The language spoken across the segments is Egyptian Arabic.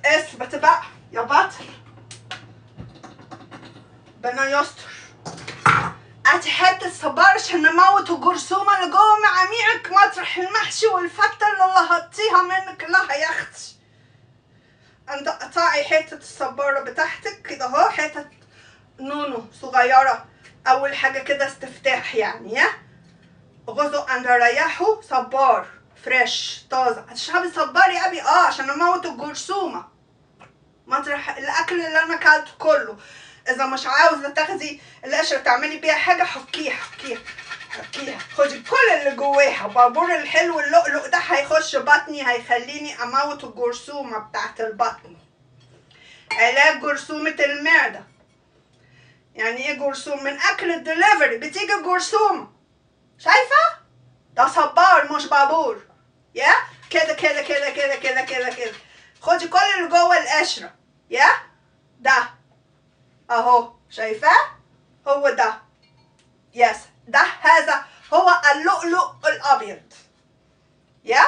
اثبت بقى يا بطل ربنا يستر هاتي حتة صبار عشان نموت الجرثومة اللي جوه معاميعك مطرح المحشي والفتة اللي هطيها منك لا يا اختي انت قطعي حتة الصبارة بتاعتك كده اهو حتة نونو صغيرة أول حاجة كده استفتاح يعني يا غزو أن ريحوا صبار فريش طازة هتشربي صبار يا أبي اه عشان أموت الجرثومة مطرح الأكل اللي أنا أكلته كله إذا مش عاوزة تاخدي القشرة تعملي بيها حاجة حكيها حكيها حكيها خدي كل اللي جواها بابور الحلو اللؤلؤ ده هيخش بطني هيخليني أموت الجرثومة بتاعت البطن علاج جرثومة المعدة يعني ايه جرثوم من اكل الدليفري بتيجي جرثومة شايفة ده صبار مش بابور يا كده كده كده كده كده كده كده خدي كل اللي جوه القشرة يا ده اهو شايفاه هو ده يس ده هذا هو اللؤلؤ الابيض يا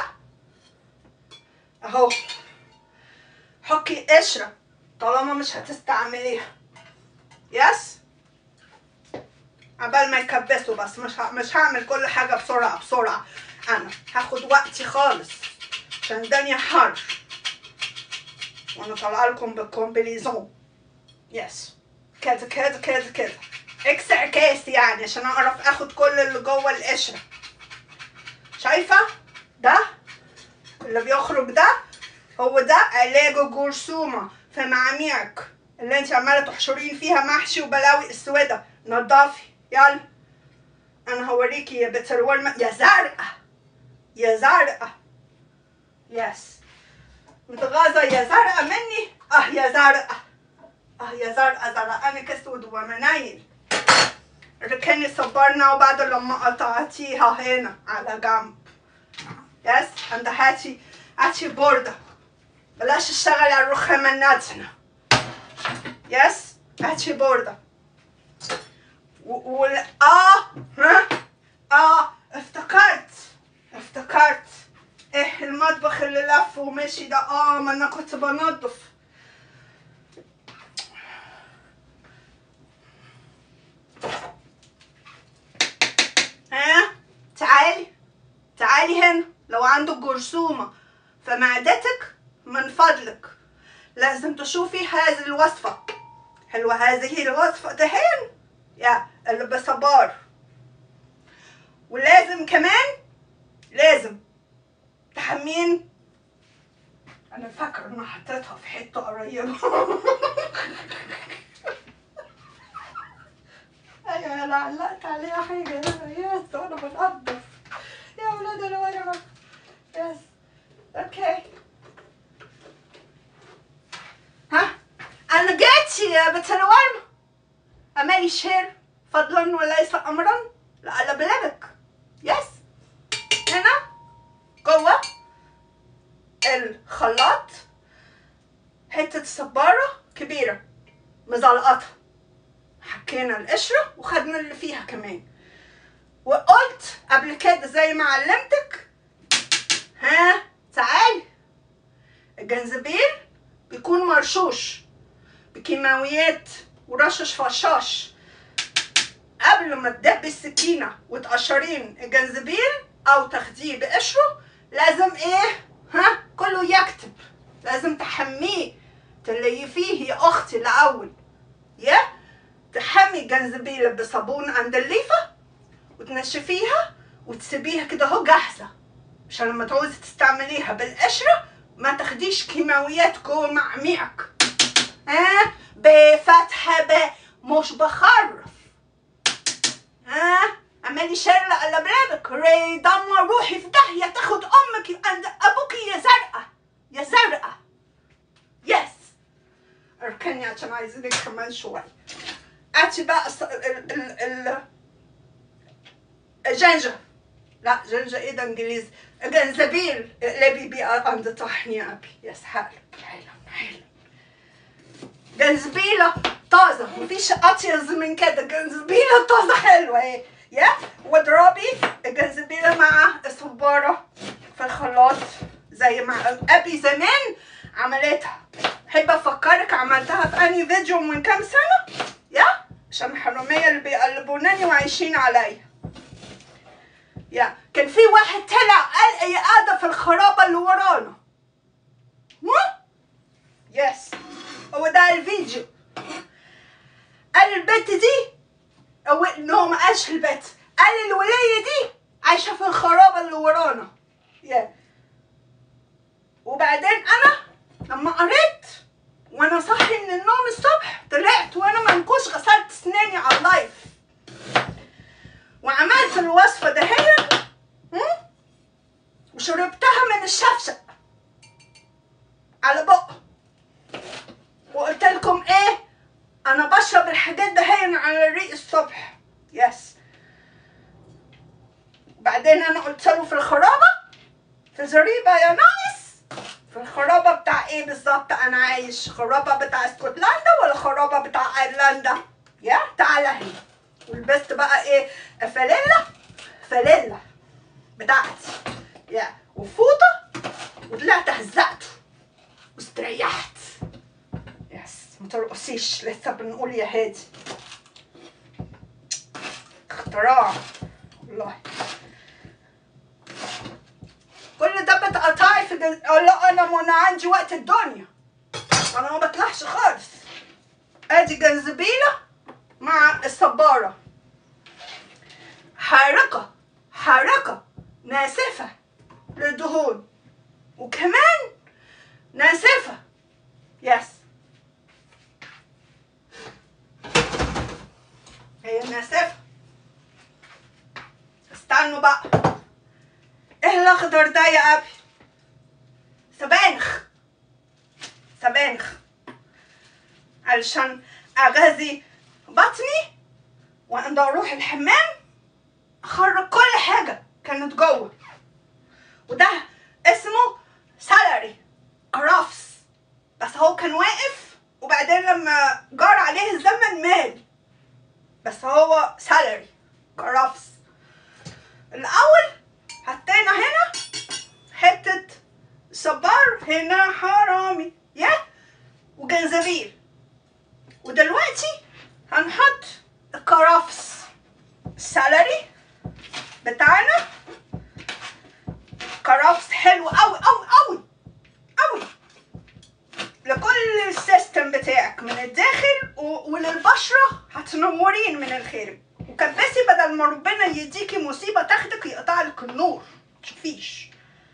اهو حكي قشرة طالما مش هتستعمليها يس عبال ما يكبسوا بس مش ه... مش هعمل كل حاجة بسرعة بسرعة أنا هاخد وقتي خالص عشان الدنيا حر وأنا طالعة لكم بالكومبليزون يس كده كده كده كده اكس عكاس يعني عشان أعرف آخد كل اللي جوه القشرة شايفة ده اللي بيخرج ده هو ده علاج الجرثومة في معاميعك اللي انت عماله تحشرين فيها محشي وبلاوي اسوده نضفي يلا انا هوريكي يا بنت الورمه يا زرقاء يا زرقاء يس متغاظه يا زرقاء مني اه يا زرقاء اه يا زرقاء زرقانك اسود ومنايل ركني صبرنا وبعد لما قطعتيها هنا على جنب يس عند هاتي هاتي بوردة بلاش تشتغلي على الرخامة الناتنة يس هاتي بوردة و... و... اه ها اه افتكرت افتكرت ايه المطبخ اللي لف ومشي ده اه ما انا كنت بنضف ها تعالي تعالي هنا لو عندك جرثومة في معدتك من فضلك لازم تشوفي هذه الوصفة حلوة هذه الوصفة دهين يا اللي بصبار ولازم كمان لازم تحمين انا فاكرة ان حطيتها في حتة قريبة ايوه انا علقت عليها حاجة يس وانا بنضف يا ولاد الورقة يس اوكي ها انا جيت يا بنت الورمة امالي شير فضلا وليس امرا لألا بلادك يس هنا جوه الخلاط حتة صبارة كبيرة مزلقطة حكينا القشرة وخدنا اللي فيها كمان وقلت قبل كده زي ما علمتك ها تعالي الجنزبيل بيكون مرشوش بكيماويات ورشش فشاش قبل ما تدبي السكينة وتقشرين الجنزبيل أو تاخديه بقشره لازم إيه ها كله يكتب لازم تحميه تليفيه يا أختي الأول يا تحمي الجنزبيل بصابون عند الليفة وتنشفيها وتسيبيها كده اهو جاهزة عشان لما تعوزي تستعمليها بالقشرة ما تاخديش كيماويات جوه معميعك ها بفتحة ب مش بخرف ها عمالي شرق على بلادك ري دمر روحي في داهية تاخد امك عند ابوكي يا زرقاء يا زرقاء يس اركني عشان عايزينك كمان شوية هاتي بقى الص- ال ال ال الجنجة لا جنجة ايه ده انجليزي جنزبيل اقلبي بيه عند طحن يا ابي يس حالا حالا حالا جنزبيلة طازة مفيش أطيز من كده جنزبيلة طازة حلوة ايه يا واضربي الجنزبيلة مع الصبارة في الخلاط زي ما أبي زمان عملتها حب افكرك عملتها في انهي فيديو من كام سنه يا عشان الحراميه اللي بيقلبوناني وعايشين عليا يا كان في واحد طلع قال اي قاعده في الخرابه اللي ورانا ها يس هو ده الفيديو قال البت دي او نو ما قالش البت قال الولية دي عايشة في الخرابة اللي ورانا يا وبعدين انا لما قريت وانا صاحي من النوم الصبح طلعت وانا منكوش غسلت سناني على اللايف وعملت الوصفة دهيا هم؟ وشربتها من الشفشق على بق وقلت لكم ايه انا بشرب الحاجات دهيا على الريق الصبح يس بعدين انا قلت له في الخرابة في زريبة يا نايس في الخرابة بتاع ايه بالظبط انا عايش خرابة بتاع اسكتلندا ولا خرابة بتاع ايرلندا يا تعالى هنا ولبست بقى ايه فانيلا فانيلا بتاعتي يا وفوطة وطلعت هزقته واستريحت يس ما ترقصيش لسه بنقول يا هادي اختراع والله كل ده بتقطعي في جل... أه لا انا وانا عندي وقت الدنيا انا ما بطلعش خالص ادي جنزبيله مع الصباره حارقه حارقه ناسفه للدهون وكمان ناسفه يس هي ناسفه استنوا بقى ايه الاخضر ده يا ابي سبانخ سبانخ علشان اغذي بطني وانا اروح الحمام اخرج كل حاجه كانت جوه وده اسمه سالري كرفس بس هو كان واقف وبعدين لما جار عليه الزمن مال بس هو سالري كرفس الاول حطينا هنا حتة صبار هنا حرامي يا وجنزبيل ودلوقتي هنحط الكرفس السلري بتاعنا كرفس حلو قوي قوي قوي قوي لكل السيستم بتاعك من الداخل و- وللبشرة هتنورين من الخارج وكبسي بدل ما ربنا يديكي مصيبة تاخدك يقطع لك النور تشوفيش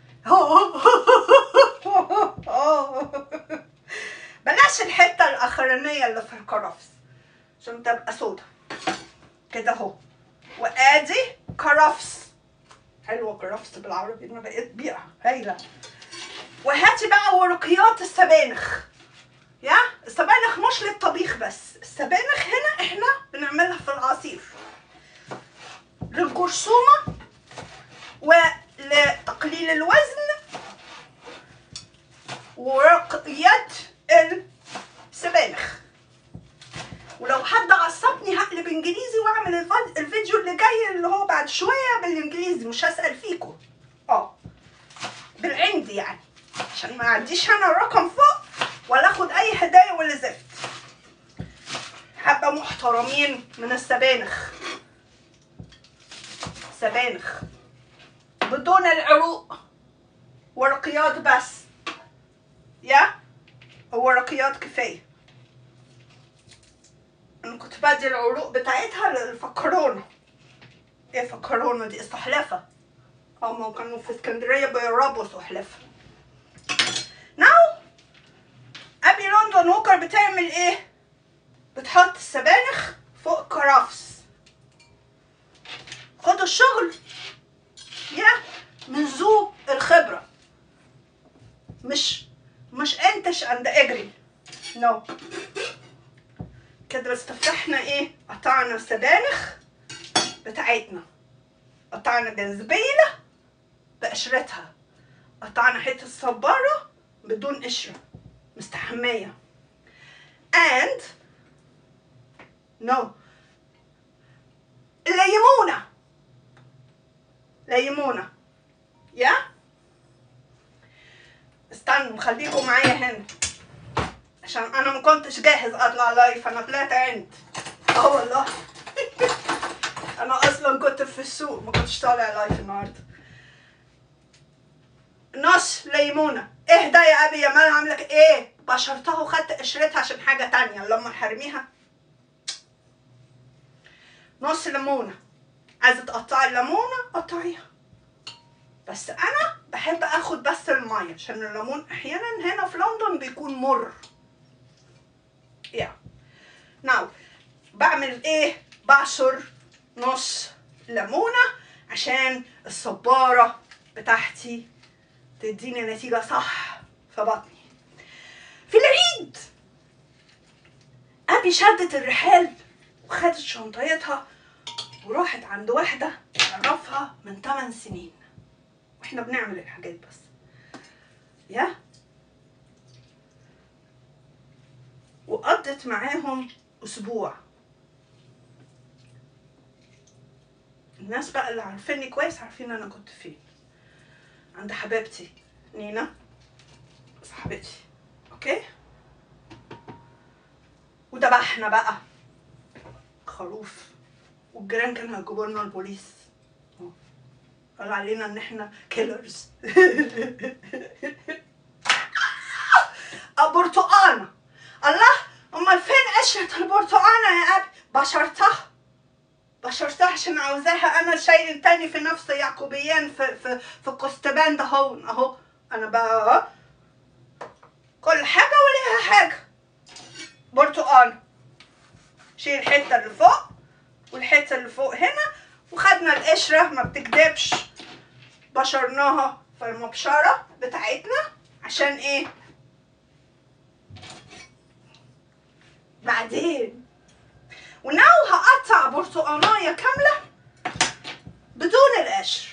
بلاش الحتة الأخرانية اللي في الكرفس عشان تبقى سودا كده اهو وادي كرفس حلوة كرفس بالعربي انا بقيت بيئة هايلة وهاتي بقى ورقيات السبانخ يا السبانخ مش للطبيخ بس السبانخ هنا احنا بنعملها في العصير للجرثومة ولتقليل الوزن ورقية السبانخ ولو حد عصبني هقلب انجليزي واعمل الفد- الفيديو اللي جاي اللي هو بعد شويه بالانجليزي مش هسال فيكم اه بالعندي يعني عشان ما اعديش انا الرقم فوق ولا اخد اي هدايا ولا زفت حبه محترمين من السبانخ سبانخ بدون العروق ورقيات بس يا ورقيات كفايه انا كنت بدي العروق بتاعتها للفكرونة ايه فكرونة دي السحلفة هما كانوا في اسكندرية بيربوا سحلفة ناو ابي لندن ووكر بتعمل ايه بتحط السبانخ فوق كرفس خدوا الشغل يا من ذو الخبرة مش مش انتش عند اجري نو no. كده استفتحنا ايه قطعنا السبانخ بتاعتنا قطعنا جنزبيلة بقشرتها قطعنا حتة صبارة بدون قشرة مستحمية and no ليمونة ليمونة يا استنوا خليكم معايا هنا عشان انا ما كنتش جاهز اطلع لايف انا طلعت عند اه والله انا اصلا كنت في السوق ما كنتش طالع لايف النهارده نص ليمونه اهدى يا ابي يا مال عاملك ايه بشرتها وخدت قشرتها عشان حاجه تانية لما حرميها نص ليمونه عايزه تقطعي الليمونه قطعيها بس انا بحب اخد بس الميه عشان الليمون احيانا هنا في لندن بيكون مر يا ناو بعمل ايه بعصر نص ليمونه عشان الصباره بتاعتي تديني نتيجه صح في بطني في العيد ابي شدت الرحال وخدت شنطتها وراحت عند واحده اعرفها من 8 سنين واحنا بنعمل الحاجات بس يا وقضت معاهم اسبوع الناس بقى اللي عارفيني كويس عارفين انا كنت فين عند حبيبتي نينا صاحبتي اوكي وذبحنا بقى خروف والجيران كانوا هيجيبوا لنا البوليس قالوا علينا ان احنا كيلرز برتقانة الله امال فين قشرة البرتقانة يا ابي بشرتها بشرتها عشان عاوزاها انا شيء تاني في نفس يعقوبيان في في في قسطبان ده هو اهو انا بقى كل حاجة وليها حاجة برتقانة شيل الحتة اللي فوق والحتة اللي فوق هنا وخدنا القشرة ما بتكدبش بشرناها في المبشرة بتاعتنا عشان ايه بعدين وناو هقطع برتقانية كاملة بدون القشر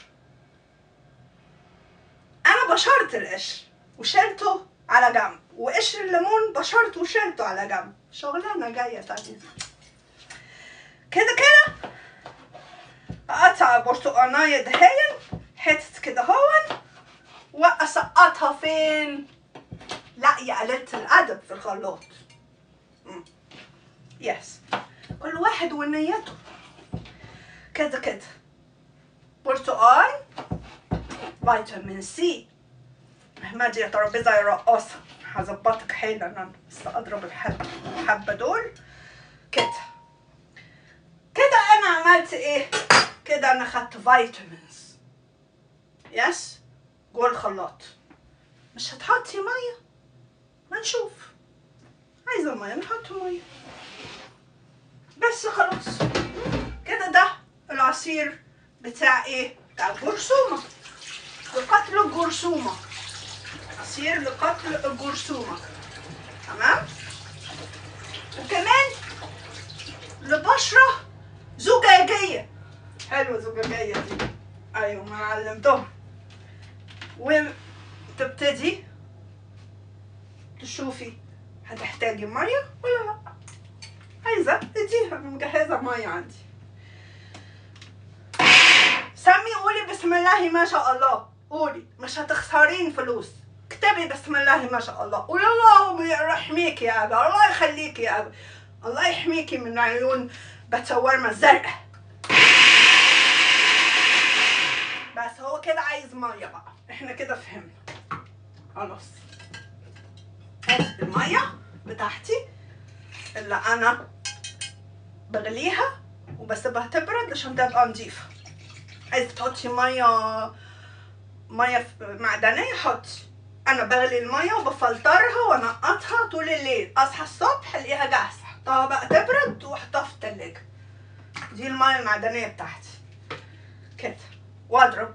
انا بشرت القشر وشلته على جنب وقشر الليمون بشرته وشلته على جنب شغلانة جاية تانية كده كده اقطع برتقانية دهين حتت كده هون واسقطها فين لا يا قليلة الادب في الخلاط مم. يس كل واحد ونيته كده كده برتقال فيتامين سي مهما يا ترابيزة يا رقاصة هظبطك حالا انا بس اضرب الحبة الحبة دول كده كده انا عملت ايه كده انا خدت فيتامينز يس جوه الخلاط مش هتحطي ميه ما نشوف عايزه ميه نحط ميه بس خلاص كده ده العصير بتاع ايه بتاع الجرثومه لقتل الجرثومه عصير لقتل الجرثومه تمام وكمان لبشره زجاجيه حلوه زجاجيه دي ايوه ما علمتهم وتبتدي تشوفي هتحتاجي ميه ولا لا عايزه اديها انا مجهزه ميه عندي سمي قولي بسم الله ما شاء الله قولي مش هتخسرين فلوس اكتبي بسم الله ما شاء الله قولي الله يحميك يا ابا الله يخليك يا ابا الله يحميكي من عيون بتورمة الزرقاء بس هو كده عايز ميه بقى احنا كده فهمنا خلاص هات الميه بتاعتي اللي انا بغليها وبسيبها تبرد عشان تبقى نضيفة عايزة تحطي مية مية معدنية حطي انا بغلي المية وبفلترها وانقطها طول الليل اصحى الصبح الاقيها جاهزة احطها بقى تبرد واحطها في التلاجة دي المية المعدنية بتاعتي كده واضرب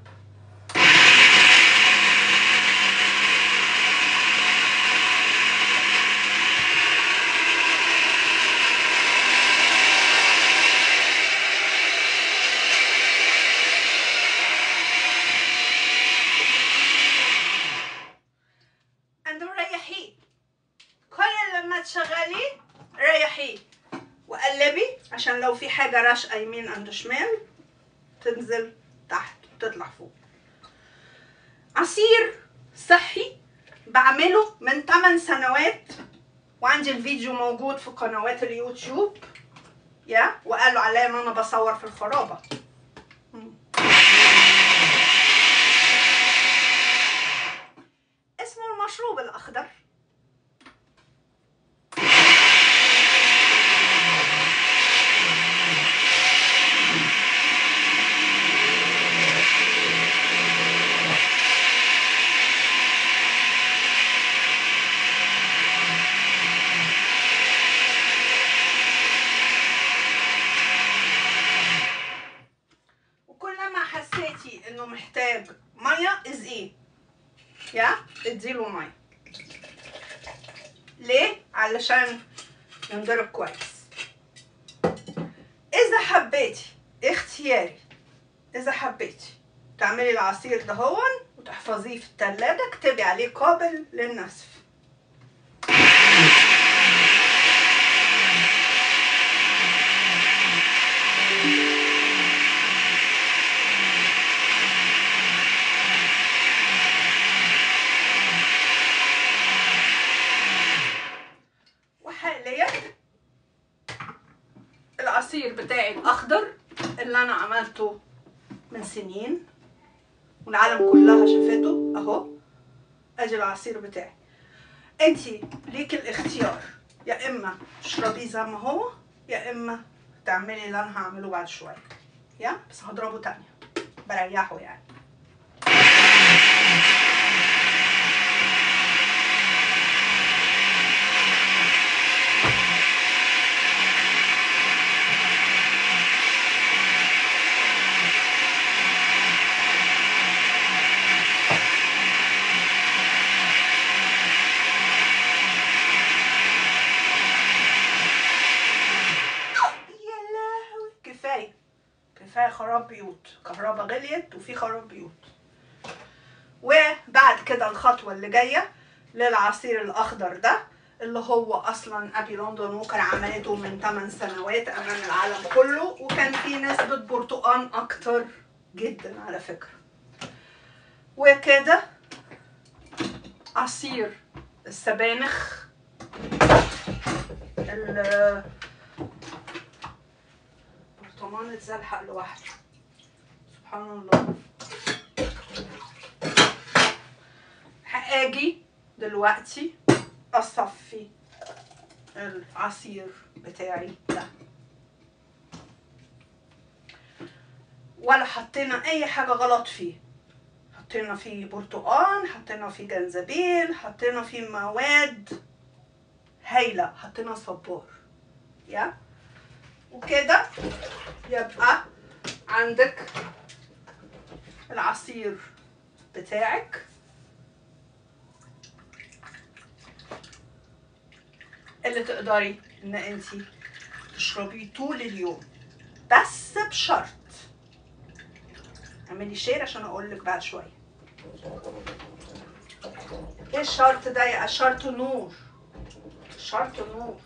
عند ريحيه كل لما تشغليه ريحيه وقلبي عشان لو في حاجة راشقة يمين عند شمال تنزل تحت وتطلع فوق عصير صحي بعمله من 8 سنوات وعندي الفيديو موجود في قنوات اليوتيوب يا وقالوا عليا ان انا بصور في الخرابه مم. اسمه المشروب الاخضر وكلما حسيتي انه محتاج ميه ازقيه يا اديله ميه ليه علشان ينضرب كويس اذا حبيتي اختياري اذا حبيتي تعملي العصير ده هون وتحفظيه في التلاجة اكتبي عليه قابل للنسف وحاليا العصير بتاعي الاخضر اللي انا عملته من سنين والعالم كلها شافته اهو ادي العصير بتاعي انتي ليك الاختيار يا اما تشربيه زي ما هو يا اما تعملي اللي انا هعمله بعد شويه يا بس هضربه تانية بريحه يعني يا لهوي كفايه كفايه خراب بيوت كهرباء غليت وفي خراب بيوت وبعد كده الخطوه اللي جايه للعصير الاخضر ده اللي هو اصلا ابي لندن وكان عملته من 8 سنوات امام العالم كله وكان فيه نسبه برتقان اكتر جدا على فكره وكده عصير السبانخ ال- برطمان اتزلحق لوحده سبحان الله هاجي دلوقتي اصفي العصير بتاعي ده ولا حطينا اي حاجه غلط فيه حطينا فيه برتقان حطينا فيه جنزبيل حطينا فيه مواد هايله حطينا صبار يا وكده يبقى عندك العصير بتاعك اللي تقدري ان انتي تشربيه طول اليوم بس بشرط اعملي شير عشان اقول لك بعد شويه ايه الشرط ده يا شرط نور شرط نور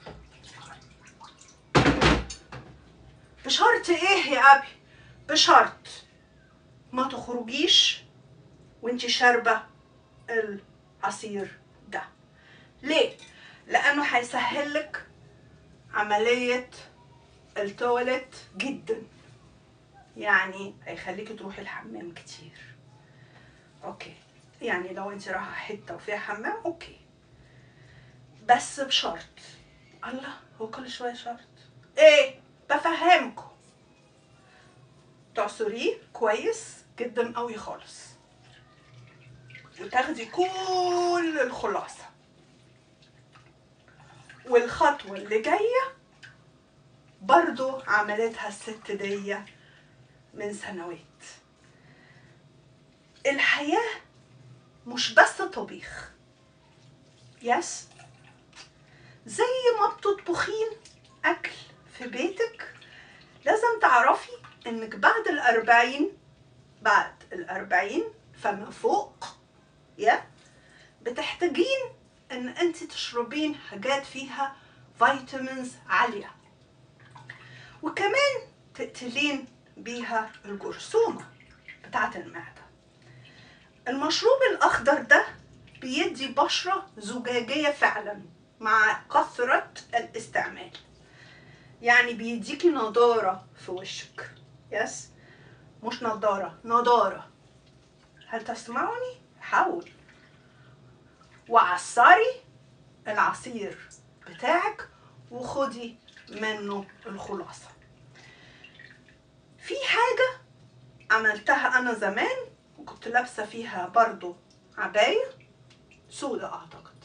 بشرط ايه يا ابي بشرط ما تخرجيش وانتي شاربه العصير ده ليه لانه هيسهلك عمليه التواليت جدا يعني هيخليكي تروحي الحمام كتير اوكي يعني لو انت رايحه حته وفيها حمام اوكي بس بشرط الله هو كل شويه شرط ايه بفهمكم تعصريه كويس جدا قوي خالص وتاخدي كل الخلاصه والخطوه اللي جايه برضو عملتها الست دي من سنوات الحياه مش بس طبيخ يس زي ما بتطبخين اكل في بيتك لازم تعرفي انك بعد الاربعين بعد الاربعين فما فوق يا بتحتاجين ان انت تشربين حاجات فيها فيتامينز عالية وكمان تقتلين بيها الجرثومة بتاعت المعدة المشروب الأخضر ده بيدي بشرة زجاجية فعلا مع كثرة الاستعمال يعني بيديكي نضارة في وشك يس مش نضارة نضارة هل تسمعني؟ حاول وعصري العصير بتاعك وخدي منه الخلاصة في حاجة عملتها أنا زمان وكنت لابسة فيها برضو عباية سودة أعتقد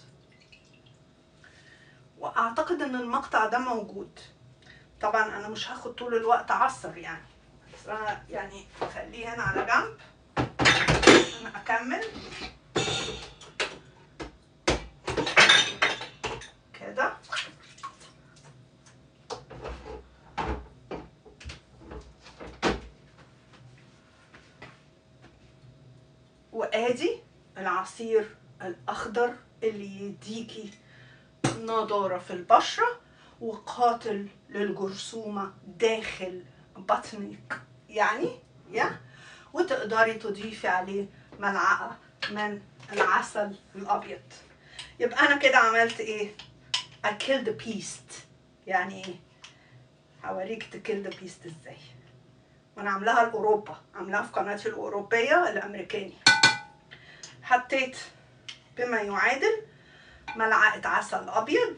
وأعتقد إن المقطع ده موجود طبعا أنا مش هاخد طول الوقت أعصر يعني بس أنا يعني خليه هنا على جنب أنا أكمل كده وادي العصير الاخضر اللي يديكي نضاره في البشره وقاتل للجرثومه داخل بطنك يعني يا وتقدري تضيفي عليه ملعقه من العسل الابيض يبقى انا كده عملت ايه I killed the beast يعني ايه هوريك تكيل ذا بيست ازاي وانا عاملاها لاوروبا عاملاها في قناتي الاوروبيه الامريكاني حطيت بما يعادل ملعقه عسل ابيض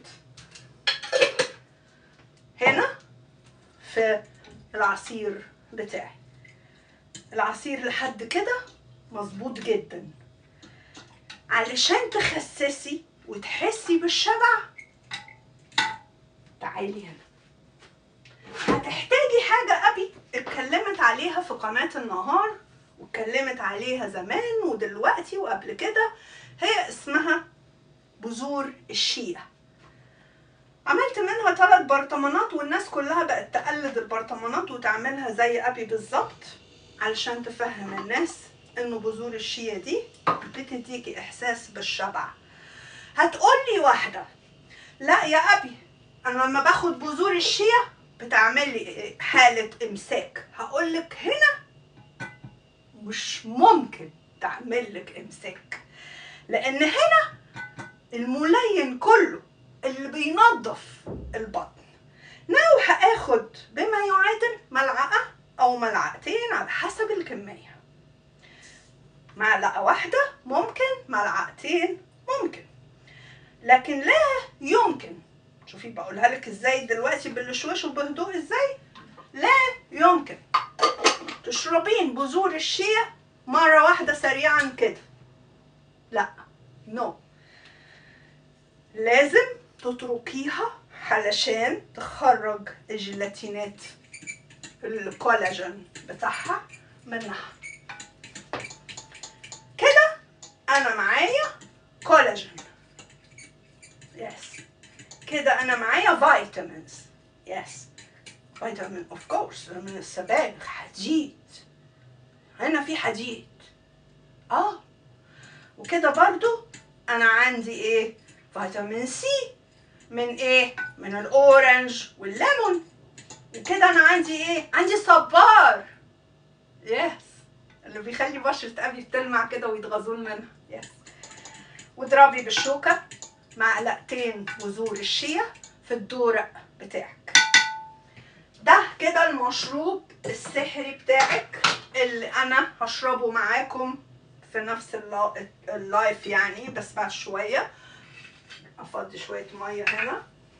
هنا في العصير بتاعي العصير لحد كده مظبوط جدا علشان تخسسي وتحسي بالشبع تعالي هنا هتحتاجي حاجة أبي اتكلمت عليها في قناة النهار واتكلمت عليها زمان ودلوقتي وقبل كده هي اسمها بذور الشيا عملت منها ثلاث برطمانات والناس كلها بقت تقلد البرطمانات وتعملها زي أبي بالظبط علشان تفهم الناس انه بذور الشيا دي بتديكي احساس بالشبع هتقولي واحدة لا يا أبي أنا لما باخد بذور الشيا بتعمل لي حالة إمساك هقولك هنا مش ممكن تعمل لك إمساك لأن هنا الملين كله اللي بينظف البطن ناو هاخد بما يعادل ملعقة أو ملعقتين على حسب الكمية معلقة واحدة ممكن ملعقتين ممكن لكن لا يمكن شوفي بقولها لك ازاي دلوقتي بالشويش وبهدوء ازاي لا يمكن تشربين بذور الشيا مرة واحدة سريعا كده لا نو no. لازم تتركيها علشان تخرج الجيلاتينات الكولاجين بتاعها منها كده انا معايا كولاجين يس كده انا معايا فيتامينز يس فيتامين اوف كورس من السبانخ حديد هنا في حديد اه وكده برضو انا عندي ايه فيتامين سي من ايه من الاورنج والليمون وكده انا عندي ايه عندي صبار يس اللي بيخلي بشرة ابي بتلمع كده ويتغاظون منها يس واضربي بالشوكة معلقتين بذور الشيا في الدورق بتاعك ده كده المشروب السحري بتاعك اللي انا هشربه معاكم في نفس اللايف يعني بس بعد شويه افضي شويه ميه هنا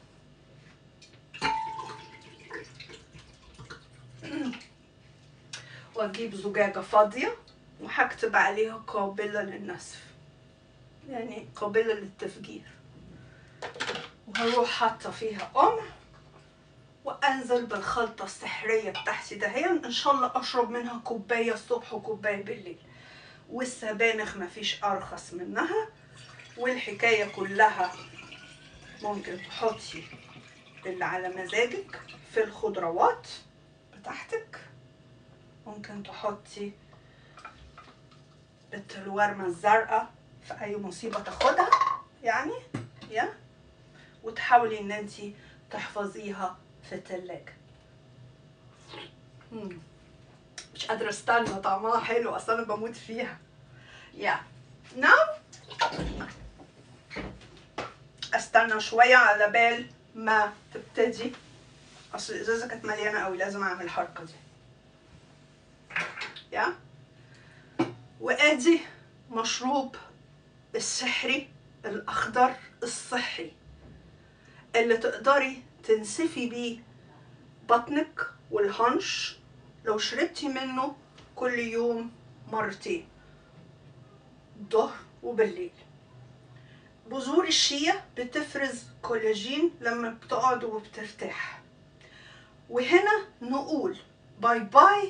واجيب زجاجه فاضيه وهكتب عليها قابله للنسف يعني قابله للتفجير وهروح حاطه فيها قمع وانزل بالخلطه السحريه بتاعتي دهيا ان شاء الله اشرب منها كوبايه الصبح وكوبايه بالليل والسبانخ مفيش ارخص منها والحكايه كلها ممكن تحطي اللي على مزاجك في الخضروات بتاعتك ممكن تحطي التلوارمة الزرقاء في اي مصيبة تاخدها يعني يا وتحاولي ان انتي تحفظيها في التلاجة مم. مش قادرة استنى طعمها حلو اصلا انا بموت فيها يا ناو استنى شوية على بال ما تبتدي اصل الازازة كانت مليانة قوي لازم اعمل الحركة دي يا وادي مشروب السحري الاخضر الصحي اللي تقدري تنسفي بيه بطنك والهنش لو شربتي منه كل يوم مرتين الظهر وبالليل بذور الشيا بتفرز كولاجين لما بتقعد وبترتاح وهنا نقول باي باي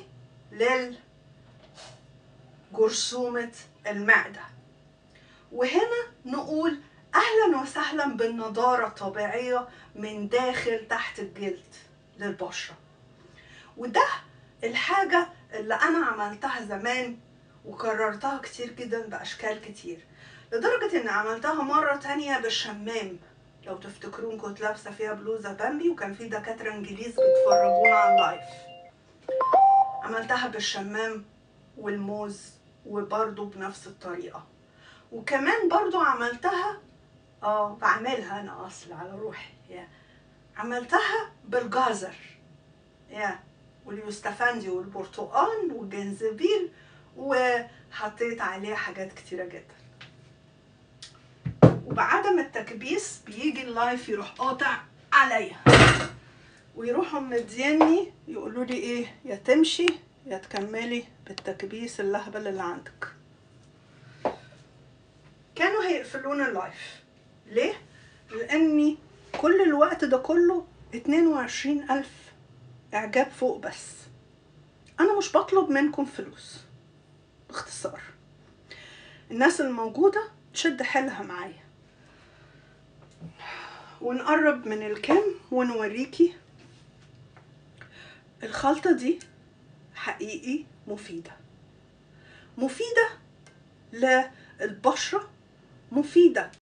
للجرثومة المعدة وهنا نقول أهلا وسهلا بالنضارة الطبيعية من داخل تحت الجلد للبشرة وده الحاجة اللي أنا عملتها زمان وكررتها كتير جدا بأشكال كتير لدرجة إن عملتها مرة تانية بالشمام لو تفتكرون كنت لابسة فيها بلوزة بامبي وكان في دكاترة إنجليز بيتفرجونا على اللايف عملتها بالشمام والموز وبرضو بنفس الطريقة وكمان برضو عملتها اه بعملها انا اصل على روحي يا عملتها بالجزر يا واليوستفندي والبرتقال والجنزبيل وحطيت عليه حاجات كتيرة جدا وبعدم التكبيس بيجي اللايف يروح قاطع عليا ويروحوا مديني يقولوا لي ايه يا تمشي يا تكملي بالتكبيس اللهبل اللي عندك كانوا هيقفلون اللايف ليه؟ لأني كل الوقت ده كله 22 ألف إعجاب فوق بس أنا مش بطلب منكم فلوس باختصار الناس الموجودة تشد حيلها معايا ونقرب من الكام ونوريكي الخلطة دي حقيقي مفيدة مفيدة للبشرة مفيدة